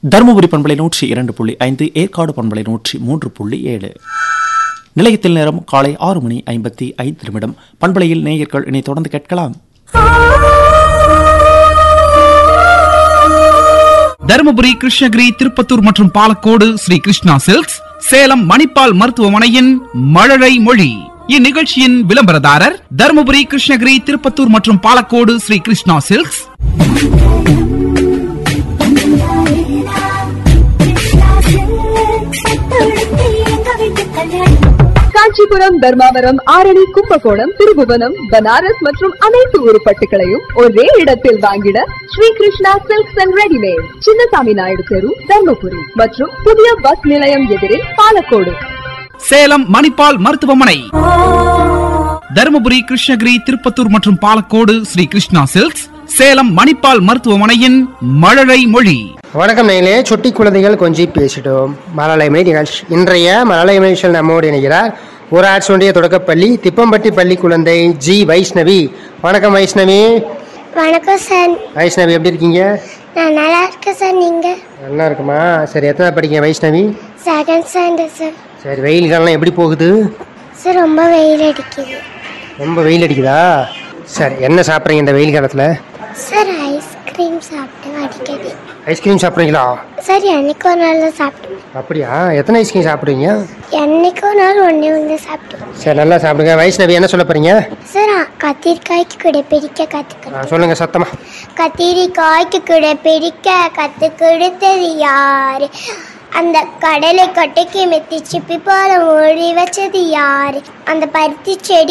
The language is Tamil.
தருமபுரி பண்பலை நூற்றி இரண்டு புள்ளி ஐந்து ஏற்காடு பண்பலை நூற்றி மூன்று புள்ளி ஏழு நிலையத்தில் நேரம் காலை ஆறு மணி ஐம்பத்தி ஐந்து நிமிடம் பண்பலையில் நேயர்கள் இனி தொடர்ந்து கேட்கலாம் தருமபுரி கிருஷ்ணகிரி திருப்பத்தூர் மற்றும் பாலக்கோடு ஸ்ரீ கிருஷ்ணா சில்க்ஸ் சேலம் மணிப்பால் மருத்துவமனையின் மழலை மொழி இந்நிகழ்ச்சியின் விளம்பரதாரர் தருமபுரி கிருஷ்ணகிரி திருப்பத்தூர் மற்றும் பாலக்கோடு ஸ்ரீ கிருஷ்ணா சில்க்ஸ் காஞ்சிபுரம் தர்மாவரம் ஆரணி கும்பகோணம் திருபுவனம் பனாரஸ் மற்றும் அனைத்து உருப்பட்டுகளையும் ஒரே இடத்தில் வாங்கிட Sri Krishna silks and readymade Chinnasamy Naidu தெரு தர்மபுரி மற்றும் புதிய பஸ் நிலையம் எதிரில் பாலக்கோடு சேலம் மணிப்பால் மருத்துவமனை தருமபுரி கிருஷ்ணகிரி திருப்பத்தூர் மற்றும் பாலக்கோடு ஸ்ரீ கிருஷ்ணா சில்க்ஸ் சேலம் மணிப்பால் மருத்துவமனையின் மழலை மொழி வணக்கம் நேயர்களே சுட்டி குழந்தைகள் கொஞ்சி பேசிட்டோம் மலலைமை நிகழ்ச்சி இன்றைய மலலைமை நிகழ்ச்சியில் நம்மோடு இணைகிறார் ஊராட்சி ஒன்றிய தொடக்கப்பள்ளி திப்பம்பட்டி பள்ளி குழந்தை ஜி வைஷ்ணவி வணக்கம் வைஷ்ணவி வணக்கம் சார் வைஷ்ணவி எப்படி இருக்கீங்க நான் நல்லா இருக்கேன் சார் நீங்கள் நல்லா இருக்குமா சரி எத்தனை படிக்கீங்க வைஷ்ணவி செகண்ட் ஸ்டாண்டர்ட் சார் சரி வெயில் காலம் எப்படி போகுது சார் ரொம்ப வெயில் அடிக்குது ரொம்ப வெயில் அடிக்குதா சரி என்ன சாப்பிட்றீங்க இந்த வெயில் காலத்தில் சார் ஐஸ்கிரீம் சாப்பிட்டேன் அடிக்கடி ஐஸ்கிரீம் சாப்பிட்றீங்களா சார் என்னைக்கு ஒரு நாள் தான் சாப்பிட்டேன் அப்படியா எத்தனை ஐஸ்கிரீம் சாப்பிட்றீங்க என்னைக்கு ஒரு நாள் ஒன்றே ஒன்று சாப்பிட்டேன் சரி நல்லா சாப்பிடுங்க வைஷ்ணவி என்ன சொல்ல போறீங்க சார் அ- கத்திரிக்காய்க்கு கூட பிரிக்க கற்றுக்கணும் ஆ, சொல்லுங்க சத்தமா கத்திரிக்காய்க்கு கூட பிரிக்க கத்து கொடுத்தது யாரு அந்த கடலை கொட்டைக்கு மெத்தி சிப்பி போல மூடி வச்சது யாரு அந்த பருத்தி செடி